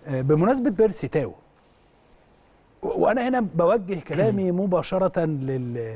آه، بمناسبه بيرسي تاو و- وانا هنا بوجه كلامي مباشره لل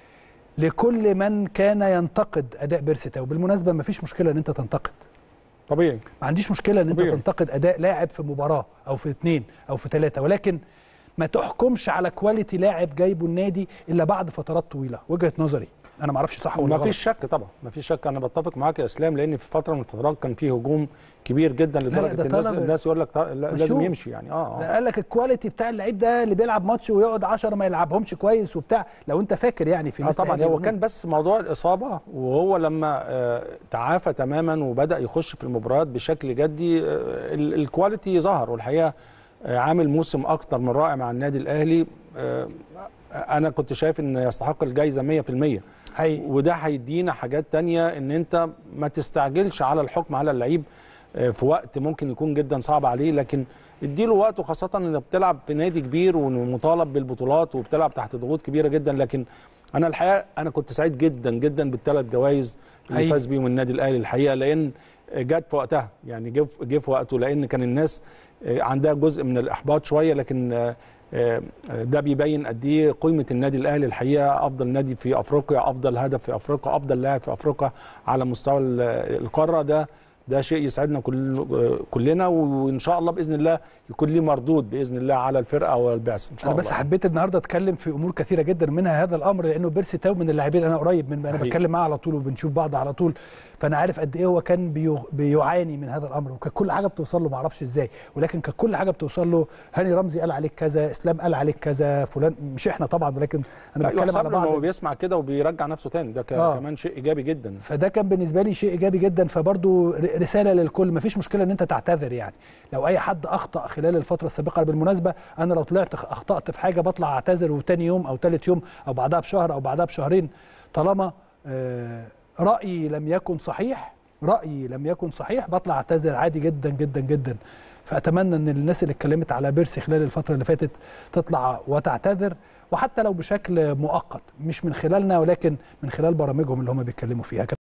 لكل من كان ينتقد اداء بيرسي تاو بالمناسبه ما فيش مشكله ان انت تنتقد طبيعي ما عنديش مشكله ان انت طبيعي. تنتقد اداء لاعب في مباراه او في اثنين او في ثلاثه ولكن ما تحكمش على كواليتي لاعب جايبه النادي الا بعد فترات طويله وجهه نظري انا ما اعرفش صح ولا ما غلط فيش شك طبعا ما فيش شك انا بتفق معاك يا اسلام لان في فتره من الفترات كان فيه هجوم كبير جدا لا، لدرجه ده الناس طلب- الناس يقول لك طا- لا، مشهور. لازم يمشي يعني اه ده اه قال لك الكواليتي بتاع اللعيب ده اللي بيلعب ماتش ويقعد 10 ما يلعبهمش كويس وبتاع لو انت فاكر يعني في اه مثل طبعا هذه هو الأمور. كان بس موضوع الاصابه وهو لما آه تعافى تماما وبدا يخش في المباريات بشكل جدي آه ال- الكواليتي ظهر والحقيقه آه عامل موسم اكتر من رائع مع النادي الاهلي آه انا كنت شايف ان يستحق الجائزه 100% حقيقي وده هيدينا حاجات تانية ان انت ما تستعجلش على الحكم على اللعيب آه، في وقت ممكن يكون جدا صعب عليه لكن اديله وقت وخاصة انك بتلعب في نادي كبير ومطالب بالبطولات وبتلعب تحت ضغوط كبيرة جدا لكن انا الحقيقة انا كنت سعيد جدا جدا بالثلاث جوائز اللي حقيقي. فاز بيهم النادي الاهلي الحقيقة لان جت في وقتها يعني جه في- جه في وقته لان كان الناس آه، عندها جزء من الاحباط شوية لكن آه، آه، ده بيبين قد ايه قيمه النادي الاهلي الحقيقه افضل نادي في افريقيا افضل هدف في افريقيا افضل لاعب في افريقيا على مستوى ال- القاره ده ده شيء يسعدنا كل كلنا وان شاء الله باذن الله يكون ليه مردود باذن الله على الفرقه والبعثه ان شاء انا الله بس حبيت النهارده اتكلم في امور كثيره جدا منها هذا الامر لانه بيرسي تاو من اللاعبين انا قريب من انا حقيقي. بتكلم معاه على طول وبنشوف بعض على طول فانا عارف قد ايه هو كان بيو- بيعاني من هذا الامر وكان كل حاجه بتوصل له ما اعرفش ازاي ولكن كان كل حاجه بتوصل له هاني رمزي قال عليك كذا اسلام قال عليك كذا فلان مش احنا طبعا ولكن انا لا، بتكلم يحسب على له إن هو بعض بيسمع كده وبيرجع نفسه تاني ده ك- آه. كمان شيء ايجابي جدا فده كان بالنسبه لي شيء ايجابي جدا فبرضو ر- رساله للكل مفيش مشكله ان انت تعتذر يعني لو اي حد اخطا خلال الفتره السابقه بالمناسبه انا لو طلعت خ- اخطات في حاجه بطلع اعتذر وتاني يوم او ثالث يوم او بعدها بشهر او بعدها بشهرين طالما آه، رايي لم يكن صحيح رايي لم يكن صحيح بطلع اعتذر عادي جدا جدا جدا فاتمنى ان الناس اللي اتكلمت على بيرسي خلال الفتره اللي فاتت تطلع وتعتذر وحتى لو بشكل مؤقت مش من خلالنا ولكن من خلال برامجهم اللي هم بيتكلموا فيها